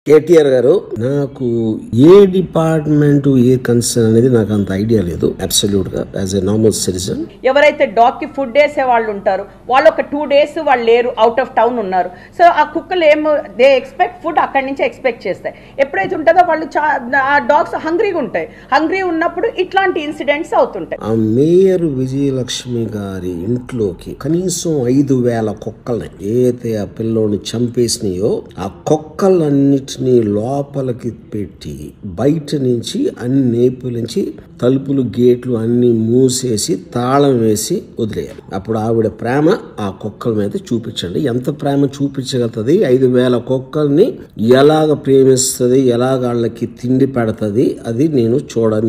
కేటీఆర్ గారు నాకు ఏ డిపార్ట్మెంట్ ఏ కన్సర్న్ అనేది నాకు అంత ఐడియా లేదు అబ్సల్యూట్ గా యాజ్ ఎ నార్మల్ సిటిజన్ ఎవరైతే డాగ్ కి ఫుడ్ వేసే వాళ్ళు ఉంటారు వాళ్ళు ఒక టూ డేస్ వాళ్ళు లేరు అవుట్ ఆఫ్ టౌన్ ఉన్నారు సో ఆ కుక్కలు ఏం దే ఎక్స్పెక్ట్ ఫుడ్ అక్కడి నుంచి ఎక్స్పెక్ట్ చేస్తాయి ఎప్పుడైతే ఉంటుందో వాళ్ళు చా ఆ డాగ్స్ హంగ్రీగా ఉంటాయి హంగ్రీ ఉన్నప్పుడు ఇట్లాంటి ఇన్సిడెంట్స్ అవుతుంటాయి ఆ మేయర్ విజయలక్ష్మి గారి ఇంట్లోకి కనీసం ఐదు వేల కుక్కల్ని ఏదైతే ఆ పిల్లోని చంపేసినాయో ఆ కుక్కలన్నిటినీ లోపలికి పెట్టి బయట నుంచి అన్ని నేపుల నుంచి తలుపులు గేట్లు అన్ని మూసేసి తాళం వేసి వదిలేయాలి అప్పుడు ఆవిడ ప్రేమ ఆ కుక్కల మీద చూపించండి ఎంత ప్రేమ చూపించగలుగుతుంది ఐదు వేల కుక్కల్ని ఎలాగ ప్రేమిస్తుంది ఎలాగ వాళ్ళకి తిండి పెడుతుంది అది నేను చూడని